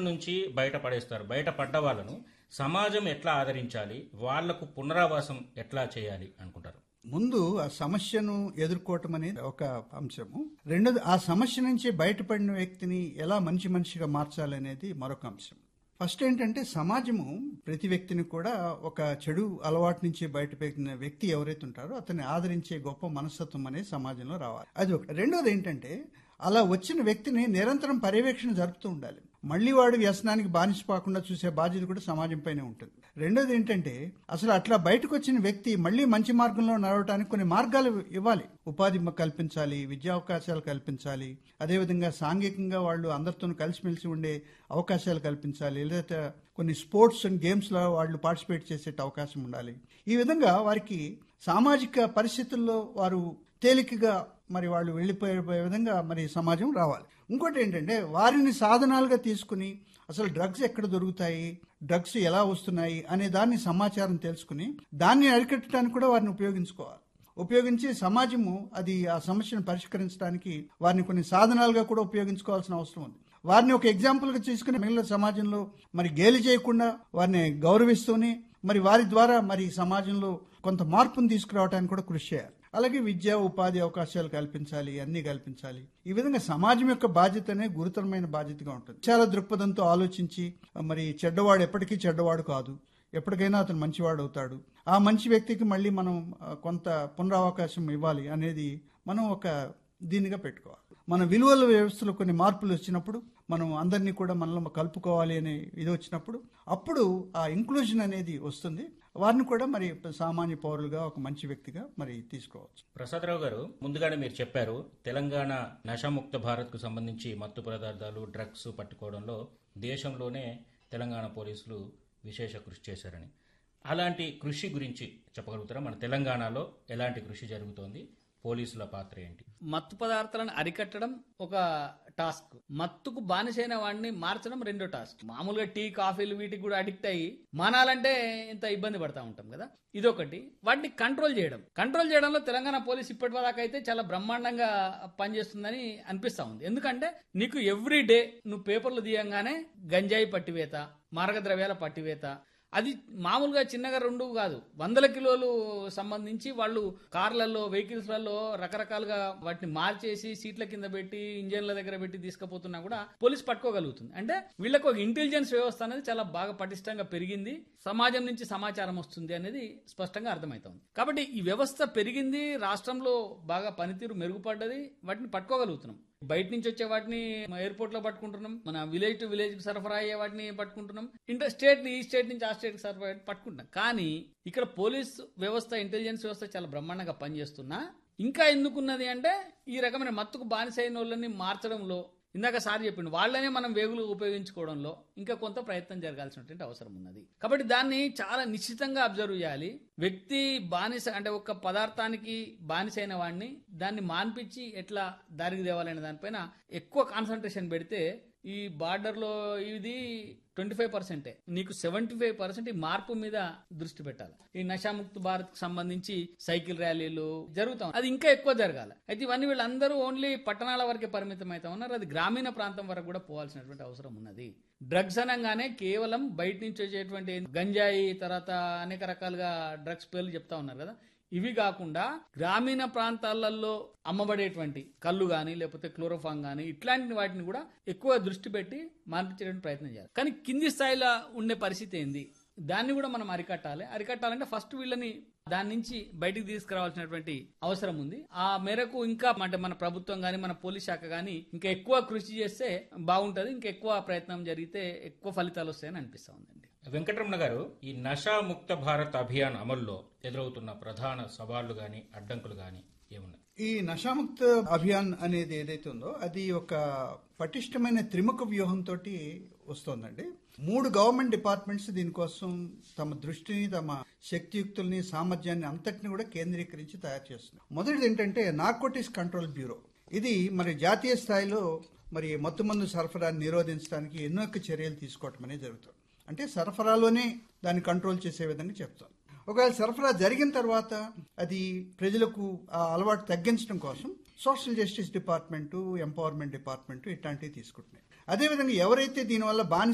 నుంచి బయటపడేస్తారు బయటపడ్డ వాళ్ళను సమాజం ఎట్లా ఆదరించాలి వాళ్లకు పునరావాసం ఎట్లా చేయాలి అనుకుంటారు ముందు ఆ సమస్యను ఎదుర్కోవటం అనేది ఒక అంశము రెండోది ఆ సమస్య నుంచి బయటపడిన వ్యక్తిని ఎలా మంచి మనిషిగా మార్చాలనేది మరొక అంశం ఫస్ట్ ఏంటంటే సమాజము ప్రతి వ్యక్తిని కూడా ఒక చెడు అలవాటు నుంచి బయటపెట్టిన వ్యక్తి ఎవరైతే ఉంటారో అతన్ని ఆదరించే గొప్ప మనస్తత్వం అనేది సమాజంలో రావాలి అది ఒక రెండోది ఏంటంటే అలా వచ్చిన వ్యక్తిని నిరంతరం పర్యవేక్షణ జరుపుతూ ఉండాలి మళ్ళీ వాడు వ్యసనానికి బానిసపోకుండా చూసే బాధ్యత కూడా సమాజం పైనే ఉంటుంది రెండోది ఏంటంటే అసలు అట్లా బయటకు వచ్చిన వ్యక్తి మళ్ళీ మంచి మార్గంలో నడవడానికి కొన్ని మార్గాలు ఇవ్వాలి ఉపాధి మ- కల్పించాలి విద్యా అవకాశాలు కల్పించాలి అదేవిధంగా సాంఘికంగా వాళ్ళు అందరితో కలిసిమెలిసి ఉండే అవకాశాలు కల్పించాలి లేదా కొన్ని స్పోర్ట్స్ అండ్ గేమ్స్ లో వాళ్ళు పార్టిసిపేట్ చేసే అవకాశం ఉండాలి ఈ విధంగా వారికి సామాజిక పరిస్థితుల్లో వారు తేలికగా మరి వాళ్ళు వెళ్ళిపోయే విధంగా మరి సమాజం రావాలి ఇంకోటి ఏంటంటే వారిని సాధనాలుగా తీసుకుని అసలు డ్రగ్స్ ఎక్కడ దొరుకుతాయి డ్రగ్స్ ఎలా వస్తున్నాయి అనే దాన్ని సమాచారం తెలుసుకుని దాన్ని అరికట్టడానికి కూడా వారిని ఉపయోగించుకోవాలి ఉపయోగించి సమాజము అది ఆ సమస్యను పరిష్కరించడానికి వారిని కొన్ని సాధనాలుగా కూడా ఉపయోగించుకోవాల్సిన అవసరం ఉంది వారిని ఒక ఎగ్జాంపుల్ గా తీసుకుని మిగిలిన సమాజంలో మరి గేలి చేయకుండా వారిని గౌరవిస్తూనే మరి వారి ద్వారా మరి సమాజంలో కొంత మార్పును తీసుకురావడానికి కూడా కృషి చేయాలి అలాగే విద్య ఉపాధి అవకాశాలు కల్పించాలి అన్ని కల్పించాలి ఈ విధంగా సమాజం యొక్క బాధ్యతనే గురుతరమైన బాధ్యతగా ఉంటుంది చాలా దృక్పథంతో ఆలోచించి మరి చెడ్డవాడు ఎప్పటికీ చెడ్డవాడు కాదు ఎప్పటికైనా అతను మంచివాడు అవుతాడు ఆ మంచి వ్యక్తికి మళ్ళీ మనం ఆ, కొంత పునరావకాశం ఇవ్వాలి అనేది మనం ఒక దీనిగా పెట్టుకోవాలి మన విలువల వ్యవస్థలో కొన్ని మార్పులు వచ్చినప్పుడు మనం అందరినీ కూడా మనలో కలుపుకోవాలి అనే ఇది వచ్చినప్పుడు అప్పుడు ఆ ఇంక్లూజన్ అనేది వస్తుంది వారిని కూడా మరి సామాన్య పౌరులుగా ఒక మంచి వ్యక్తిగా మరి తీసుకోవచ్చు ప్రసాదరావు గారు ముందుగానే మీరు చెప్పారు తెలంగాణ నషాముక్త భారత్ కు సంబంధించి మత్తు పదార్థాలు డ్రగ్స్ పట్టుకోవడంలో దేశంలోనే తెలంగాణ పోలీసులు విశేష కృషి చేశారని అలాంటి కృషి గురించి చెప్పగలుగుతారా మన తెలంగాణలో ఎలాంటి కృషి జరుగుతోంది పోలీసుల పాత్ర ఏంటి మత్తు పదార్థాలను అరికట్టడం ఒక టాస్క్ మత్తుకు బానిసైన వాడిని మార్చడం రెండో టాస్క్ మామూలుగా టీ కాఫీలు వీటికి కూడా అడిక్ట్ అయ్యి మానాలంటే ఇంత ఇబ్బంది పడతా ఉంటాం కదా ఇదొకటి వాటిని కంట్రోల్ చేయడం కంట్రోల్ చేయడంలో తెలంగాణ పోలీస్ ఇప్పటిదాకా అయితే చాలా బ్రహ్మాండంగా పనిచేస్తుందని అనిపిస్తా ఉంది ఎందుకంటే నీకు ఎవ్రీ డే నువ్వు పేపర్లు తీయంగానే గంజాయి పట్టివేత మార్గద్రవ్యాల పట్టివేత అది మామూలుగా చిన్నగా రెండు కాదు వందల కిలోలు సంబంధించి వాళ్ళు కార్లలో వెహికల్స్లలో రకరకాలుగా వాటిని మార్చేసి సీట్ల కింద పెట్టి ఇంజన్ల దగ్గర పెట్టి తీసుకుపోతున్నా కూడా పోలీస్ పట్టుకోగలుగుతుంది అంటే వీళ్ళకు ఒక ఇంటెలిజెన్స్ వ్యవస్థ అనేది చాలా బాగా పటిష్టంగా పెరిగింది సమాజం నుంచి సమాచారం వస్తుంది అనేది స్పష్టంగా అర్థమవుతుంది కాబట్టి ఈ వ్యవస్థ పెరిగింది రాష్ట్రంలో బాగా పనితీరు మెరుగుపడ్డది వాటిని పట్టుకోగలుగుతున్నాం బయట నుంచి వచ్చే వాటిని ఎయిర్పోర్ట్ లో పట్టుకుంటున్నాం మన విలేజ్ టు విలేజ్ కి సరఫరా అయ్యే వాటిని పట్టుకుంటున్నాం ఇంటర్ స్టేట్ ఈ స్టేట్ నుంచి ఆ స్టేట్ కి సరఫరా అయ్యే పట్టుకుంటున్నాం కానీ ఇక్కడ పోలీస్ వ్యవస్థ ఇంటెలిజెన్స్ వ్యవస్థ చాలా బ్రహ్మాండంగా పనిచేస్తున్నా ఇంకా ఎందుకున్నది అంటే ఈ రకమైన మత్తుకు బానిసైన వాళ్ళని మార్చడంలో ఇందాక సార్ చెప్పిండు వాళ్ళనే మనం వేగులు ఉపయోగించుకోవడంలో ఇంకా కొంత ప్రయత్నం జరగాల్సినటువంటి అవసరం ఉన్నది కాబట్టి దాన్ని చాలా నిశ్చితంగా అబ్జర్వ్ చేయాలి వ్యక్తి బానిస అంటే ఒక పదార్థానికి బానిసైన వాడిని దాన్ని మాన్పించి ఎట్లా దారికి తేవాలనే దానిపైన ఎక్కువ కాన్సన్ట్రేషన్ పెడితే ఈ బార్డర్ లో ఇది ట్వంటీ ఫైవ్ పర్సెంటే నీకు సెవెంటీ ఫైవ్ పర్సెంట్ ఈ మార్పు మీద దృష్టి పెట్టాలి ఈ నషాముక్త భారత్ కు సంబంధించి సైకిల్ ర్యాలీలు జరుగుతాం అది ఇంకా ఎక్కువ జరగాలి అయితే ఇవన్నీ వీళ్ళందరూ ఓన్లీ పట్టణాల వరకే పరిమితం అవుతా ఉన్నారు అది గ్రామీణ ప్రాంతం వరకు కూడా పోవాల్సినటువంటి అవసరం ఉన్నది డ్రగ్స్ అనగానే కేవలం బయట నుంచి వచ్చేటువంటి గంజాయి తర్వాత అనేక రకాలుగా డ్రగ్స్ పేర్లు చెప్తా ఉన్నారు కదా ఇవి కాకుండా గ్రామీణ ప్రాంతాలలో అమ్మబడేటువంటి కళ్ళు కానీ లేకపోతే క్లోరోఫామ్ కానీ ఇట్లాంటి వాటిని కూడా ఎక్కువ దృష్టి పెట్టి మార్పించడానికి ప్రయత్నం చేయాలి కానీ కింది స్థాయిలో ఉండే పరిస్థితి ఏంది దాన్ని కూడా మనం అరికట్టాలి అరికట్టాలంటే ఫస్ట్ వీళ్ళని దాని నుంచి బయటికి తీసుకురావాల్సినటువంటి అవసరం ఉంది ఆ మేరకు ఇంకా అంటే మన ప్రభుత్వం కానీ మన పోలీస్ శాఖ కానీ ఇంకా ఎక్కువ కృషి చేస్తే బాగుంటది ఇంకా ఎక్కువ ప్రయత్నం జరిగితే ఎక్కువ ఫలితాలు వస్తాయని అనిపిస్తా ఉందండి వెంకటరమణ గారు ఈ నషా ముక్త భారత్ అభియాన్ అమల్లో ఎదురవుతున్న ప్రధాన సవాళ్లు గాని అడ్డంకులు గాని ఏమున్నాయి ఈ నషాముక్త అభియాన్ అనేది ఏదైతే ఉందో అది ఒక పటిష్టమైన త్రిముఖ వ్యూహంతో వస్తోందండి మూడు గవర్నమెంట్ డిపార్ట్మెంట్స్ దీనికోసం తమ దృష్టిని తమ శక్తియుక్తుల్ని సామర్థ్యాన్ని అంతటిని కూడా కేంద్రీకరించి తయారు చేస్తుంది మొదటిది ఏంటంటే నార్కోటిక్స్ కంట్రోల్ బ్యూరో ఇది మరి జాతీయ స్థాయిలో మరి మత్తుమందు సరఫరాని నిరోధించడానికి ఎన్నో చర్యలు తీసుకోవటం అనేది జరుగుతుంది అంటే సరఫరాలోనే దాన్ని కంట్రోల్ చేసే విధంగా చెప్తాను ఒకవేళ సరఫరా జరిగిన తర్వాత అది ప్రజలకు ఆ అలవాటు తగ్గించడం కోసం social justice department empowerment department ఇట్లాంటివి తీసుకుంటున్నాయి అదేవిధంగా ఎవరైతే దీనివల్ల బానిస